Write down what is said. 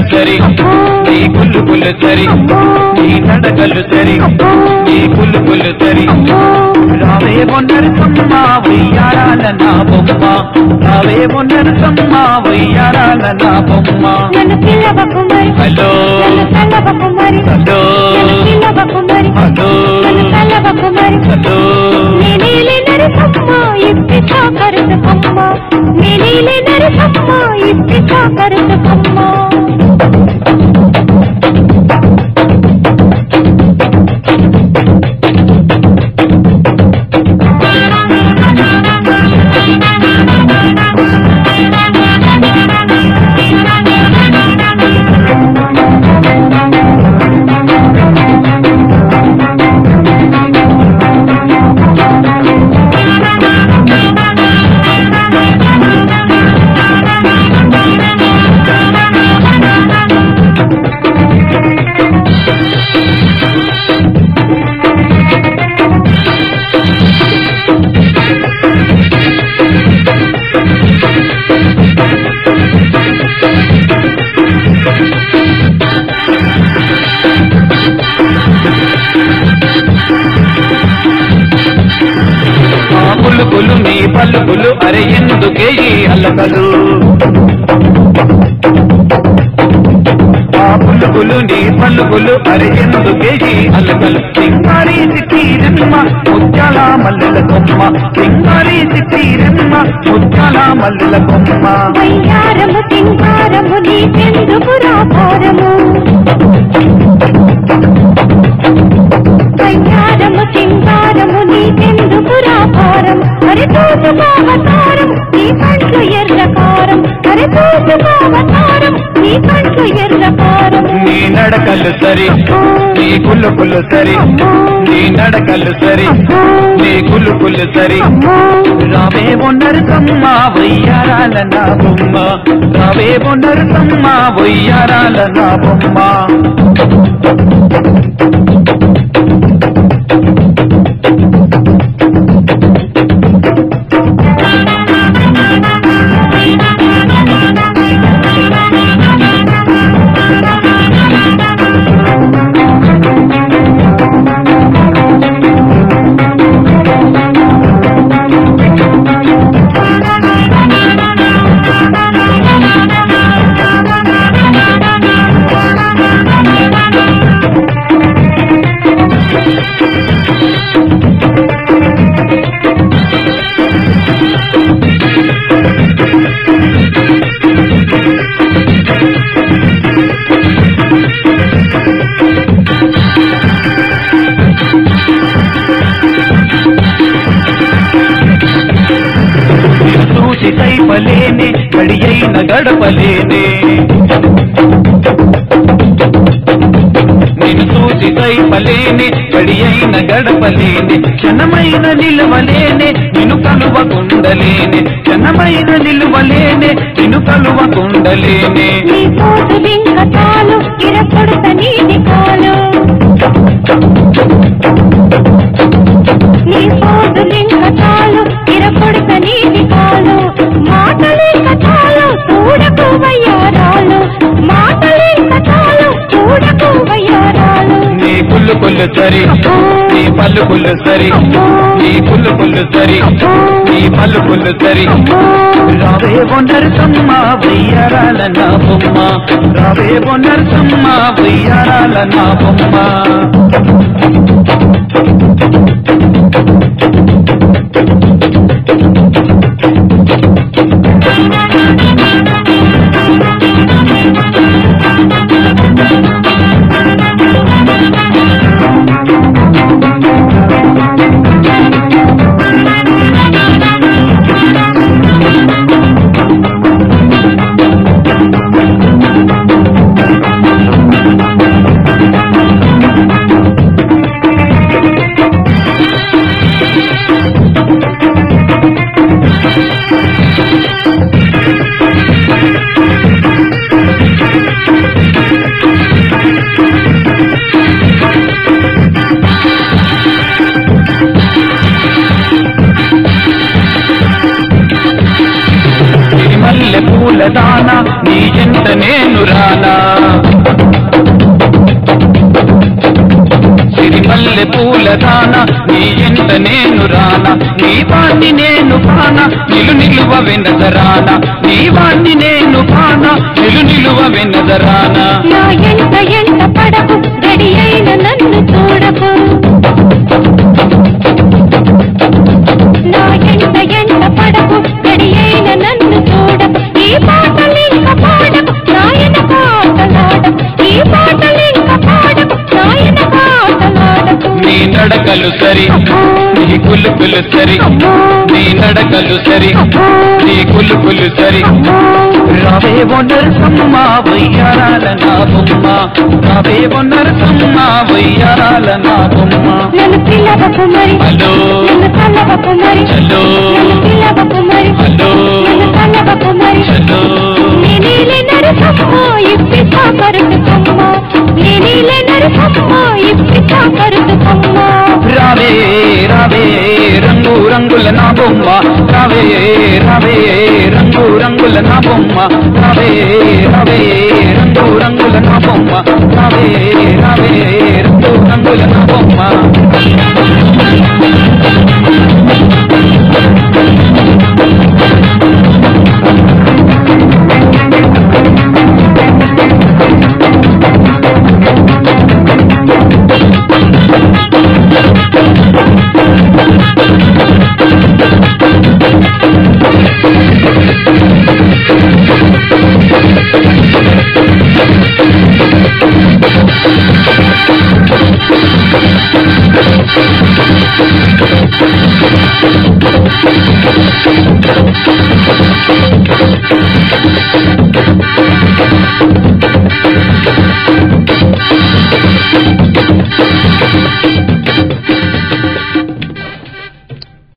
సరి నీ కుళ్ళు కుళ్ళు సరి నీ నడకలు సరి నీ కుళ్ళు కుళ్ళు సరి రావే మొన్నరుసమ్మ వయ్యారాల నా బొమ్మ రావే మొన్నరుసమ్మ వయ్యారాల నా బొమ్మ నన్ను పిల్లవకు మరి హలో నన్ను తల్లవకు మరి హలో నన్ను పిల్లవకు మరి హలో నన్ను తల్లవకు మరి హలో నేనేలే నరసమ్మ ఇప్పికా కరుసకమ్మ నేనేలే నరసమ్మ ఇప్పికా కరుసకమ్మ ఆ పులుపులు నీ పలుకులు అరే ఎందుకే ఈ అల్లకలు ఆ పులుపులు నీ పలుకులు అరే ఎందుకే ఈ అల్లకలు సింగారి సిటీరమ్మ ముత్యాల మల్లెల కొమ్మ సింగారి సిటీరమ్మ ముత్యాల మల్లెల కొమ్మ వయ్యారము సింగారము నీకెందుకు రాధారము వయ్యారము సింగారము నీకెందుకు రాధారం అరే తోచుకోవతారం నీ కంట్లు ఎర్రకారం అరే తోచుకోవతారం నీ కంట్లు ఎర్రకారం నీ నడకలు సరి నీ కులుకులు సరి నీ నడకలు సరి నీ కులుకులు సరి రావే నరసమ్మ వయ్యారాల నా బొమ్మ రావే నరసమ్మ వయ్యారాల నా బొమ్మ నిన్ను చూసి కైపలేనే కడి అయిన గడపలేనే నిన్ను చూసి కైపలేనే కడి అయిన గడపలేనే క్షణమైన నిలువలేనే నిన్ను కలువకుండలేనే క్షణమైన నిలువలేనే నిన్ను కలువకుండలేనే నీ పోటు వింకటాలు ఇరపొడత నీటి కాలు నీ పోటు వింకటాలు ఇరపొడత నీటి కాలు మాటలే కథాలు చూడకు వయ్యారాలు మాటలే కథాలు చూడకు వయ్యారాలు నీ కుళ్ళు కుళ్ళు సరి నీ పళ్ళు కుళ్ళు సరి నీ కుళ్ళు కుళ్ళు సరి నీ పళ్ళు కుళ్ళు సరి రావే నరసమ్మ వెయ్యారాల నా బొమ్మ రావే నరసమ్మ వెయ్యారాల నా బొమ్మ పూల దానా నీ ఎంత నేను రానా సిరిమల్లె పూల దాన నీ ఎంత నేను రానా నీ వాణ్ణి నేను పాన నిలు నిలువ వెనదరాన నీ వాణ్ణి నేను పాన నిలు నిలువ వెనదరానా నా ఎంట ఎంట పడకు రెడీ అయిన నన్ను చూడకు నా ఎంట ఎంట పడకు రెడీ అయిన నన్ను చూడకు ఈ పాటలింక పాడకు నాయన పాటలాడకు ఈ పాటలింక పాడకు నాయన పాటలాడకు నీ నడకలు సరి నీ కులుకులు సరి నీ నడకలు సరి నీ కులుకులు సరి రావే నరసమ్మ వయ్యారాల నా బొమ్మ రావే నరసమ్మ వయ్యారాల నా బొమ్మ నన్ను పిల్లవకు మరి హలో నన్ను కలవకు మరి హలో నన్ను పిల్లవకు మరి హలో నన్ను కలవకు మరి హలో నేనీలే నరసమ్మ ఇప్పితా కరుతుకమ్మ నేనీలే నరసమ్మ ఇప్పితా కరుతుకమ్మ రావే రావే రంగు రంగుల నా బొమ్మ రావే రావే రంగు రంగుల నా బొమ్మ రావే రావే రంగు రంగుల నా బొమ్మ రావే రావే రంగు రంగుల నా బొమ్మ